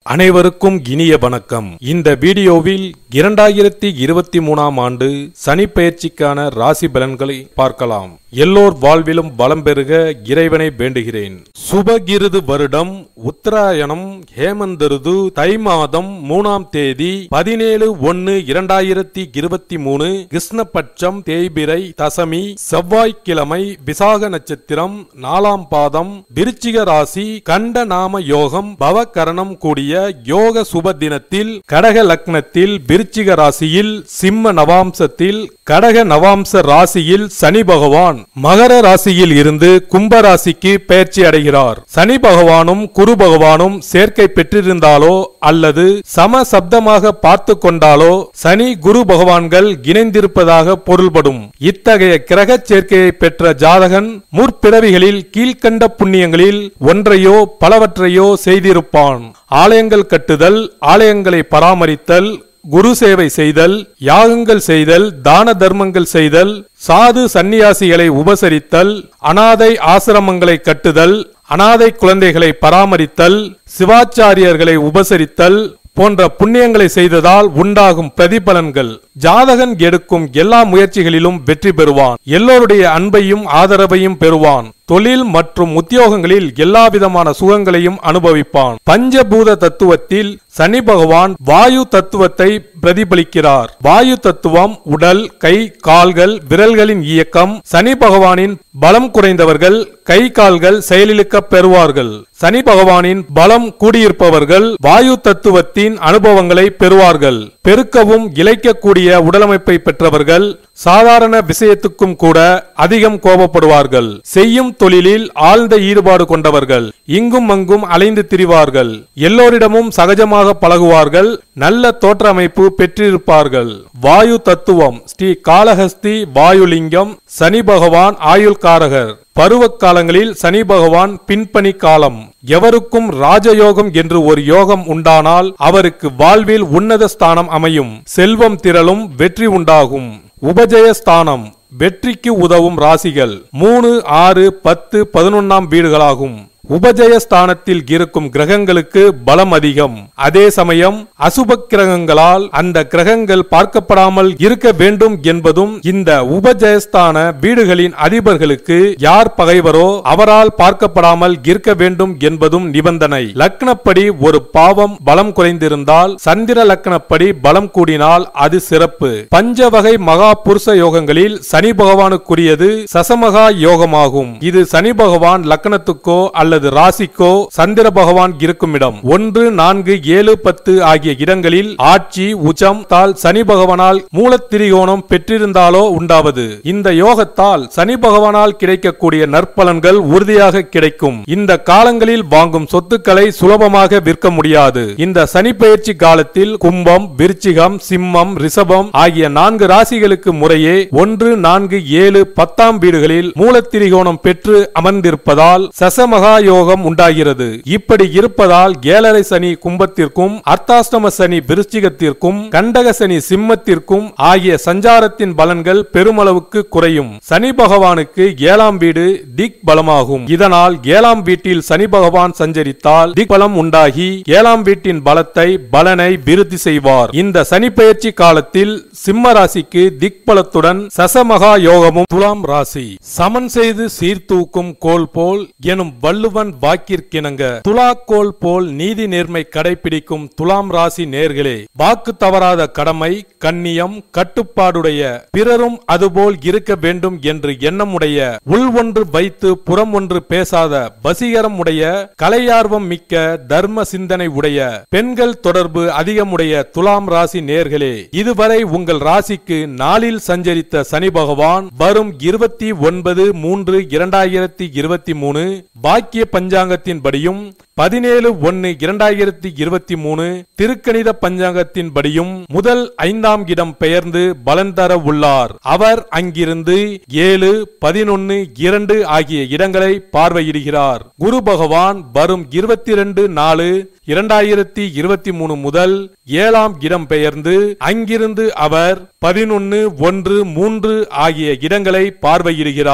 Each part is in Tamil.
அனைவருக்கும் இனிய வணக்கம் இந்த வீடியோவில் இரண்டாயிரத்தி இருபத்தி மூணாம் ஆண்டு சனி பெயர்ச்சிக்கான ராசி பலன்களை பார்க்கலாம் எல்லோர் வாழ்விலும் வளம் பெருக இறைவனை வேண்டுகிறேன் சுபகிருது வருடம் உத்தராயணம் ஹேமந்தருது தை மாதம் மூணாம் தேதி பதினேழு ஒன்னு இரண்டாயிரத்தி இருபத்தி மூணு கிருஷ்ணபட்சம் தேய்பிரை தசமி செவ்வாய்க்கிழமை விசாக நட்சத்திரம் நாலாம் பாதம் விருச்சிக ராசி கண்ட நாம யோகம் பவகரணம் கூடிய யோக சுப தினத்தில் கடக லக்னத்தில் விருச்சிக ராசியில் சிம்ம நவாம்சத்தில் கடக நவாம்ச ராசியில் சனி பகவான் மகர ராசியில் இருந்து கும்ப ராசிக்கு பெயர்ச்சி அடைகிறார் சனி பகவானும் குரு பகவானும் சேர்க்கை பெற்றிருந்தாலோ அல்லது சம சப்தமாக பார்த்து கொண்டாலோ சனி குரு பகவான்கள் இணைந்திருப்பதாக பொருள்படும் இத்தகைய கிரக சேர்க்கையை பெற்ற ஜாதகன் முற்பிறவிகளில் கீழ்க்கண்ட புண்ணியங்களில் ஒன்றையோ பலவற்றையோ செய்திருப்பான் ஆலயங்கள் கட்டுதல் ஆலயங்களை பராமரித்தல் குரு சேவை செய்தல் யாகங்கள் செய்தல் தான தர்மங்கள் செய்தல் சாது சந்நியாசிகளை உபசரித்தல் அனாதை ஆசிரமங்களை கட்டுதல் அனாதை குழந்தைகளை பராமரித்தல் சிவாச்சாரியர்களை உபசரித்தல் போன்ற புண்ணியங்களை செய்ததால் உண்டாகும் பிரதிபலன்கள் ஜாதகன் எடுக்கும் எல்லா முயற்சிகளிலும் வெற்றி பெறுவான் எல்லோருடைய அன்பையும் ஆதரவையும் பெறுவான் தொழில் மற்றும் உத்தியோகங்களில் எல்லா விதமான சுகங்களையும் அனுபவிப்பான் பஞ்சபூத தத்துவத்தில் சனி பகவான் வாயு தத்துவத்தை பிரதிபலிக்கிறார் வாயு தத்துவம் உடல் கை கால்கள் விரல்களின் இயக்கம் சனி பகவானின் பலம் குறைந்தவர்கள் கை கால்கள் செயலிழக்க பெறுவார்கள் சனி பகவானின் பலம் கூடியிருப்பவர்கள் வாயு தத்துவத்தின் அனுபவங்களை பெறுவார்கள் பெருக்கவும் இழைக்கக்கூடிய உடலமைப்பை பெற்றவர்கள் சாதாரண விஷயத்துக்கும் கூட அதிகம் கோபப்படுவார்கள் செய்யும் தொழிலில் ஆழ்ந்த ஈடுபாடு கொண்டவர்கள் இங்கும் அங்கும் அலைந்து திரிவார்கள் எல்லோரிடமும் சகஜமாக பழகுவார்கள் நல்ல தோற்றமைப்பு பெற்றிருப்பார்கள் வாயு தத்துவம் ஸ்ரீ காளஹஸ்தி வாயுலிங்கம் சனி பகவான் ஆயுள்காரகர் பருவ காலங்களில் சனி பகவான் பின்பணி காலம் எவருக்கும் ராஜயோகம் என்று ஒரு யோகம் உண்டானால் அவருக்கு வாழ்வில் உன்னத ஸ்தானம் அமையும் செல்வம் திரளும் வெற்றி உண்டாகும் உபஜயஸ்தானம் வெற்றிக்கு உதவும் ராசிகள் மூணு ஆறு பத்து பதினொன்னாம் வீடுகளாகும் உபஜயஸ்தானத்தில் இருக்கும் கிரகங்களுக்கு பலம் அதிகம் அதே சமயம் அசுப கிரகங்களால் அந்த கிரகங்கள் பார்க்கப்படாமல் இருக்க வேண்டும் என்பதும் இந்த உபஜயஸ்தான வீடுகளின் அதிபர்களுக்கு யார் பகைவரோ அவரால் பார்க்கப்படாமல் இருக்க வேண்டும் என்பதும் நிபந்தனை லக்னப்படி ஒரு பாவம் பலம் குறைந்திருந்தால் சந்திர லக்னப்படி பலம் கூடினால் அது சிறப்பு பஞ்ச வகை மகா புருஷ யோகங்களில் சனி பகவானுக்குரியது சசமகா யோகமாகும் இது சனி பகவான் லக்னத்துக்கோ அல்லது ராசிக்கோ சந்திர பகவான் இருக்கும் இடம் ஒன்று நான்கு ஏழு பத்து ஆகிய இடங்களில் ஆட்சி உச்சம் தால் சனி பகவானால் மூலத்திரிகோணம் பெற்றிருந்தாலோ உண்டாவது இந்த யோகத்தால் சனி பகவானால் கிடைக்கக்கூடிய நற்பலன்கள் உறுதியாக கிடைக்கும் இந்த காலங்களில் வாங்கும் சொத்துக்களை சுலபமாக விற்க முடியாது இந்த சனி பயிற்சி காலத்தில் கும்பம் விருச்சிகம் சிம்மம் ரிஷபம் ஆகிய நான்கு ராசிகளுக்கு முறையே ஒன்று நான்கு ஏழு பத்தாம் வீடுகளில் மூலத்திரிகோணம் பெற்று அமர்ந்திருப்பதால் சசமகா யோகம் உண்டாகிறது இப்படி இருப்பதால் ஏழரை சனி கும்பத்திற்கும் அர்த்தாஷ்டம சனி விருச்சிகத்திற்கும் கண்டக சனி சிம்மத்திற்கும் ஆகிய சஞ்சாரத்தின் பலன்கள் பெருமளவுக்கு குறையும் சனி பகவானுக்கு ஏழாம் வீடு திக் பலமாகும் இதனால் ஏழாம் வீட்டில் சனி பகவான் சஞ்சரித்தால் திக் பலம் உண்டாகி ஏழாம் வீட்டின் பலத்தை பலனை விருத்தி செய்வார் இந்த சனி பெயர்ச்சி காலத்தில் சிம்ம ராசிக்கு திக் பலத்துடன் சசமகா யோகமும் துலாம் ராசி சமன் செய்து சீர்தூக்கும் கோல் போல் எனும் வள்ளுவன் வாக்கிற்கிணங்க துலாக்கோல் போல் நீதி நேர்மை கடைபிடிக்கும் துலாம் ராசி நேர்களே வாக்கு தவறாத கடமை கண்ணியம் கட்டுப்பாடுடைய பிறரும் அதுபோல் இருக்க வேண்டும் என்று எண்ணமுடைய உள் ஒன்று வைத்து புறம் ஒன்று பேசாத வசீகரம் உடைய கலையார்வம் மிக்க தர்ம சிந்தனை உடைய பெண்கள் தொடர்பு அதிகமுடைய துலாம் ராசி நேர்களே இதுவரை உங்கள் ராசிக்கு நாளில் சஞ்சரித்த சனி பகவான் வரும் இருபத்தி ஒன்பது மூன்று இரண்டாயிரத்தி இருபத்தி மூணு பாக்கிய பஞ்சாங்கத்தின்படியும் பதினேழு ஒன்னு இரண்டாயிரத்தி இருபத்தி மூணு திருக்கணித பஞ்சாங்கத்தின்படியும் முதல் ஐந்தாம் இடம் பெயர்ந்து பலன் தர உள்ளார் அவர் அங்கிருந்து ஏழு பதினொன்னு இரண்டு ஆகிய இடங்களை பார்வையிடுகிறார் குரு பகவான் வரும் இருபத்தி ரெண்டு நாலு இரண்டாயிரத்தி இருபத்தி மூணு முதல் ஏழாம் இடம் பெயர்ந்து அங்கிருந்து அவர் பதினொன்னு ஒன்று மூன்று ஆகிய இடங்களை பார்வையிடுகிறார்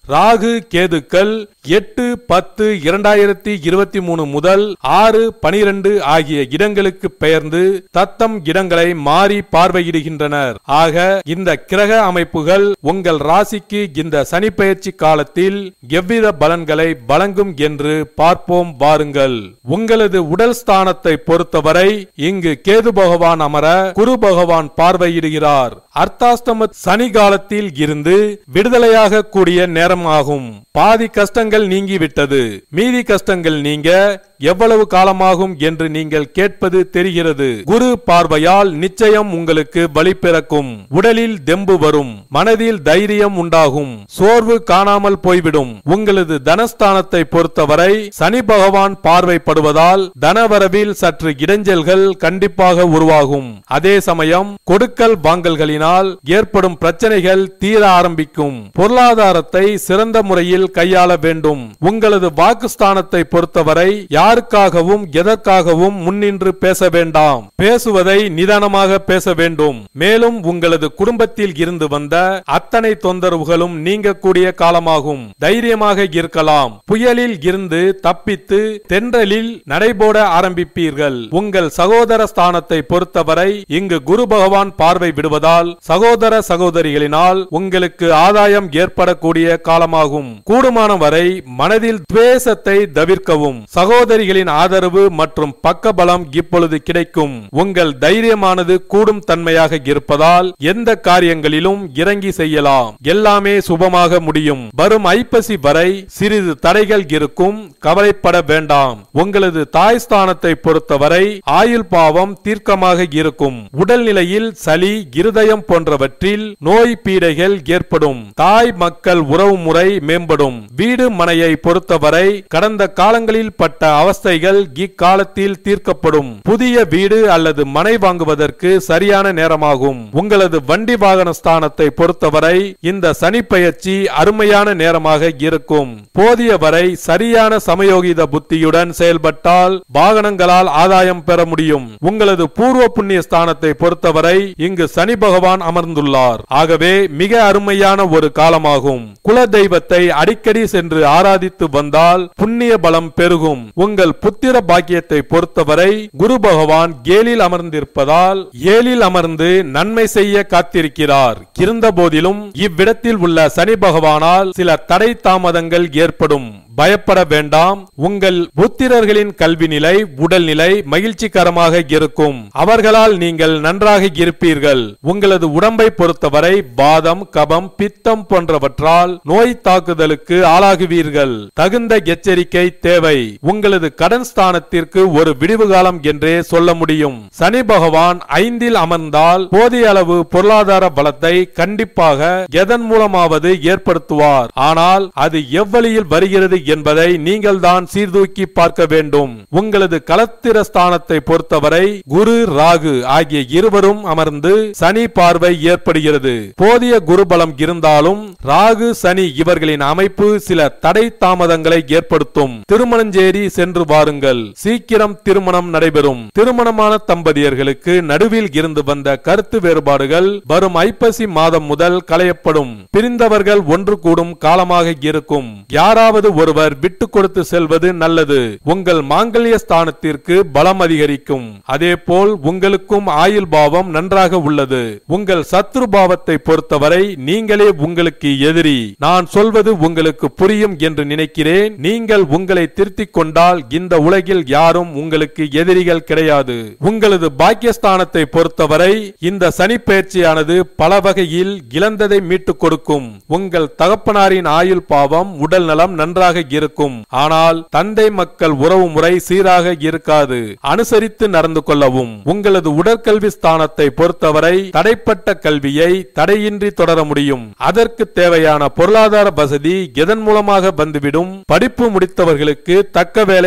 ராகு கேதுக்கள் எட்டு பத்து இரண்டாயிரத்தி இருபத்தி மூணு முதல் ஆறு பனிரெண்டு ஆகிய இடங்களுக்கு பெயர்ந்து தத்தம் இடங்களை மாறி பார்வையிடுகின்றனர் ஆக இந்த கிரக அமைப்புகள் உங்கள் ராசிக்கு இந்த சனி பெயர்ச்சி காலத்தில் எவ்வித பலன்களை வழங்கும் என்று பார்ப்போம் வாருங்கள் உங்களது உடல் ஸ்தானத்தை பொறுத்தவரை இங்கு கேது பகவான் அமர குரு பகவான் பார்வையிடுகிறார் அர்த்தாஷ்டம சனி காலத்தில் இருந்து விடுதலையாக கூடிய நேரமாகும் பாதி கஷ்டங்கள் நீங்கிவிட்டது மீதி கஷ்டங்கள் நீங்க எவ்வளவு காலமாகும் என்று நீங்கள் கேட்பது தெரிகிறது குரு பார்வையால் நிச்சயம் உங்களுக்கு வழி பிறக்கும் உடலில் தெம்பு வரும் மனதில் தைரியம் உண்டாகும் சோர்வு காணாமல் போய்விடும் உங்களது தனஸ்தானத்தை பொறுத்தவரை சனி பகவான் பார்வைப்படுவதால் தனவரவில் சற்று இடைஞ்சல்கள் கண்டிப்பாக உருவாகும் அதே சமயம் கொடுக்கல் வாங்கல்களினால் ஏற்படும் பிரச்சனைகள் தீர ஆரம்பிக்கும் பொருளாதாரத்தை சிறந்த முறையில் கையாள வேண்டும் உங்களது வாக்குஸ்தானத்தை பொறுத்தவரை யாருக்காகவும் எதற்காகவும் முன்னின்று பேச வேண்டாம் பேசுவதை நிதானமாக பேச வேண்டும் மேலும் உங்களது குடும்பத்தில் இருந்து வந்த அத்தனை தொந்தரவுகளும் நீங்கக்கூடிய காலமாகும் தைரியமாக இருக்கலாம் புயலில் இருந்து தப்பித்து தென்றலில் நடைபோட ஆரம்பிப்பீர்கள் உங்கள் சகோதர ஸ்தானத்தை பொறுத்தவரை இங்கு குரு பகவான் பார்வை விடுவதால் சகோதர சகோதரிகளினால் உங்களுக்கு ஆதாயம் ஏற்படக்கூடிய காலமாகும் கூடுமான வரை மனதில் துவேஷத்தை தவிர்க்கவும் சகோதரிகளின் ஆதரவு மற்றும் பக்கபலம் இப்பொழுது கிடைக்கும் உங்கள் தைரியமானது கூடும் தன்மையாக இருப்பதால் எந்த காரியங்களிலும் இறங்கி செய்யலாம் எல்லாமே சுபமாக முடியும் வரும் ஐப்பசி வரை சிறிது தடைகள் இருக்கும் கவலைப்பட வேண்டாம் உங்களது தாய் ஸ்தானத்தை பொறுத்தவரை ஆயுள் பாவம் தீர்க்கமாக இருக்கும் உடல்நிலையில் சளி இருதயம் போன்றவற்றில் நோய் பீடைகள் ஏற்படும் தாய் மக்கள் உறவு முறை மேம்படும் வீடு மனையை பொறுத்தவரை கடந்த காலங்களில் பட்ட அவஸ்தைகள் இக்காலத்தில் தீர்க்கப்படும் புதிய வீடு அல்லது மனை வாங்குவதற்கு சரியான நேரமாகும் உங்களது வண்டி வாகன ஸ்தானத்தை பொறுத்தவரை இந்த சனி பெயர்ச்சி அருமையான நேரமாக இருக்கும் போதிய வரை சரியான சமயோகித புத்தியுடன் செயல்பட்டால் வாகனங்களால் ஆதாயம் பெற முடியும் உங்களது பூர்வ புண்ணிய ஸ்தானத்தை பொறுத்தவரை இங்கு சனி பகவான் அமர்ந்துள்ளார் ஆகவே மிக அருமையான ஒரு காலமாகும் குல தெய்வத்தை அடிக்கடி சென்று ஆராதித்து வந்தால் புண்ணிய பலம் பெருகும் உங்கள் புத்திர பாக்கியத்தை பொறுத்தவரை குரு பகவான் ஏழில் அமர்ந்திருப்பதால் ஏழில் அமர்ந்து நன்மை செய்ய காத்திருக்கிறார் இருந்த போதிலும் இவ்விடத்தில் உள்ள சனி பகவானால் சில தடை தாமதங்கள் ஏற்படும் பயப்பட வேண்டாம் உங்கள் புத்திரர்களின் கல்வி நிலை உடல்நிலை மகிழ்ச்சிகரமாக இருக்கும் அவர்களால் நீங்கள் நன்றாக இருப்பீர்கள் உங்களது உடம்பை பொறுத்தவரை பாதம் கபம் பித்தம் போன்றவற்றால் நோய் தாக்குதலுக்கு ஆளாகுவீர்கள் தகுந்த எச்சரிக்கை தேவை உங்களது கடன் ஸ்தானத்திற்கு ஒரு விடிவு காலம் என்றே சொல்ல முடியும் சனி பகவான் ஐந்தில் அமர்ந்தால் போதிய அளவு பொருளாதார பலத்தை கண்டிப்பாக எதன் மூலமாவது ஏற்படுத்துவார் ஆனால் அது எவ்வழியில் வருகிறது என்பதை நீங்கள் தான் சீர்தூக்கி பார்க்க வேண்டும் உங்களது களத்திர ஸ்தானத்தை பொறுத்தவரை குரு ராகு ஆகிய இருவரும் அமர்ந்து சனி பார்வை ஏற்படுகிறது போதிய குரு பலம் இருந்தாலும் ராகு சனி இவர்களின் அமைப்பு சில தடை தாமதங்களை ஏற்படுத்தும் திருமணஞ்சேரி சென்று வாருங்கள் சீக்கிரம் திருமணம் நடைபெறும் திருமணமான தம்பதியர்களுக்கு நடுவில் இருந்து வந்த கருத்து வேறுபாடுகள் வரும் ஐப்பசி மாதம் முதல் களையப்படும் பிரிந்தவர்கள் ஒன்று கூடும் காலமாக இருக்கும் யாராவது ஒருவர் விட்டு கொடுத்து செல்வது நல்லது உங்கள் மாங்கல்ய ஸ்தானத்திற்கு பலம் அதிகரிக்கும் அதேபோல் உங்களுக்கும் ஆயுள் பாவம் நன்றாக உள்ளது உங்கள் சத்ரு பாவத்தை பொறுத்தவரை நீங்களே உங்களுக்கு எதிரி நான் சொல்வது உங்களுக்கு புரியும் என்று நினைக்கிறேன் நீங்கள் உங்களை திருத்திக் கொண்டால் இந்த உலகில் யாரும் உங்களுக்கு எதிரிகள் கிடையாது உங்களது பாக்கியஸ்தானத்தை பொறுத்தவரை இந்த சனி பயிற்சியானது பல வகையில் இழந்ததை மீட்டுக் கொடுக்கும் உங்கள் தகப்பனாரின் ஆயுள் பாவம் உடல் நலம் நன்றாக இருக்கும் ஆனால் தந்தை மக்கள் உறவு முறை சீராக இருக்காது அனுசரித்து நடந்து கொள்ளவும் உங்களது உடற்கல்வி ஸ்தானத்தை பொறுத்தவரை தடைப்பட்ட கல்வியை தடையின்றி தொடர முடியும் அதற்கு தேவையான பொருளாதார வசதி எதன் மூலமாக வந்துவிடும் படிப்பு முடித்தவர்களுக்கு தக்க வேலை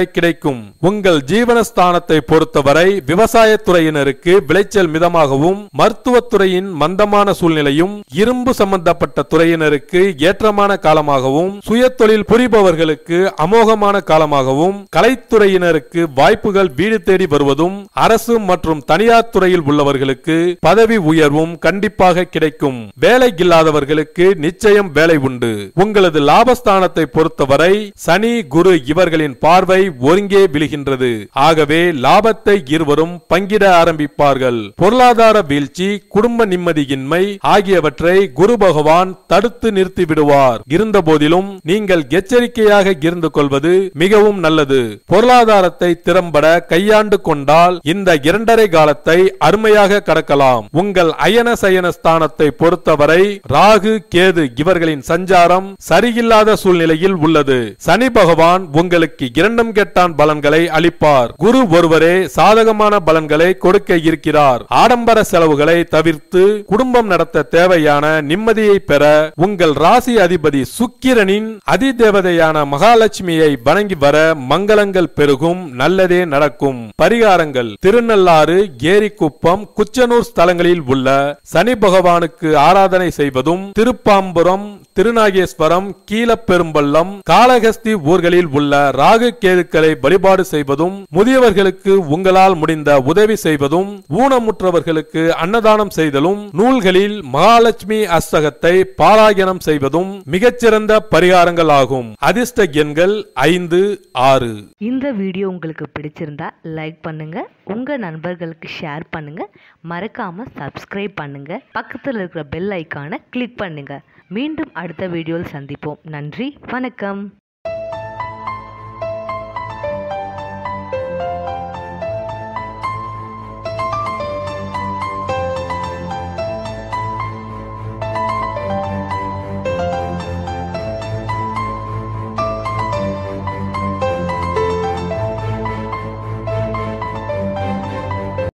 கிடைக்கும் உங்கள் ஜீவனஸ்தானத்தை பொறுத்தவரை விவசாயத்துறையினருக்கு விளைச்சல் மிதமாகவும் மருத்துவத்துறையின் மந்தமான சூழ்நிலையும் இரும்பு சம்பந்தப்பட்ட துறையினருக்கு ஏற்றமான காலமாகவும் சுயதொழில் புரிபவர்களுக்கு அமோகமான காலமாகவும் கலைத்துறையினருக்கு வாய்ப்புகள் வீடு தேடி வருவதும் அரசு மற்றும் தனியார் துறையில் உள்ளவர்களுக்கு பதவி உயர்வும் கண்டிப்பாக கிடைக்கும் வேலை இல்லாதவர்களுக்கு நிச்சயம் வேலை உண்டு உங்களது லாபஸ்தானத்தை பொறுத்தவரை சனி குரு இவர்களின் பார்வை ஒருங்கே விழுகின்றது ஆகவே லாபத்தை இருவரும் பங்கிட ஆரம்பிப்பார்கள் பொருளாதார வீழ்ச்சி குடும்ப நிம்மதியின்மை ஆகியவற்றை குரு பகவான் தடுத்து நிறுத்தி விடுவார் இருந்த போதிலும் நீங்கள் எச்சரிக்கையாக இருந்து கொள்வது மிகவும் நல்லது பொருளாதாரத்தை திறம்பட கையாண்டு கொண்டால் இந்த இரண்டரை காலத்தை அருமையாக கடக்கலாம் உங்கள் அயன சயன ஸ்தானத்தை பொறுத்தவரை ராகு கேது இவர்களின் சஞ்சாரம் சரியில்லாத சூழ்நிலையில் உள்ளது சனி பகவான் உங்களுக்கு இரண்டும் கெட்டான் பலன்களை அளிப்பார் குரு ஒருவரே சாதகமான பலன்களை கொடுக்க இருக்கிறார் ஆடம்பர செலவுகளை தவிர்த்து குடும்பம் நடத்த தேவையான நிம்மதியை பெற உங்கள் ராசி அதிபதி சுக்கிரனின் அதிதேவதையான மகாலட்சுமியை வணங்கி வர மங்களங்கள் பெருகும் நல்லதே நடக்கும் பரிகாரங்கள் திருநள்ளாறு ஏரிக்குப்பம் குச்சனூர் ஸ்தலங்களில் உள்ள சனி பகவானுக்கு ஆராதனை செய்வதும் திருப்பாம்புரம் திருநாகேஸ்வரம் கீழப்பெரும்பள்ளம் காளகஸ்தி ஊர்களில் உள்ள ராகு கேதுக்களை வழிபாடு செய்வதும் முதியவர்களுக்கு உங்களால் முடிந்த உதவி செய்வதும் ஊனமுற்றவர்களுக்கு அன்னதானம் செய்தலும் நூல்களில் மகாலட்சுமி அஸ்தகத்தை பாராயணம் செய்வதும் மிகச்சிறந்த பரிகாரங்கள் ஆகும் அதிர்ஷ்ட எண்கள் ஐந்து ஆறு இந்த வீடியோ உங்களுக்கு பிடிச்சிருந்தா லைக் பண்ணுங்க உங்க நண்பர்களுக்கு ஷேர் பண்ணுங்க மறக்காம சப்ஸ்கிரைப் பண்ணுங்க பக்கத்தில் இருக்கிற பெல் ஐக்கானை கிளிக் பண்ணுங்க மீண்டும் அடுத்த வீடியோவில் சந்திப்போம் நன்றி வணக்கம்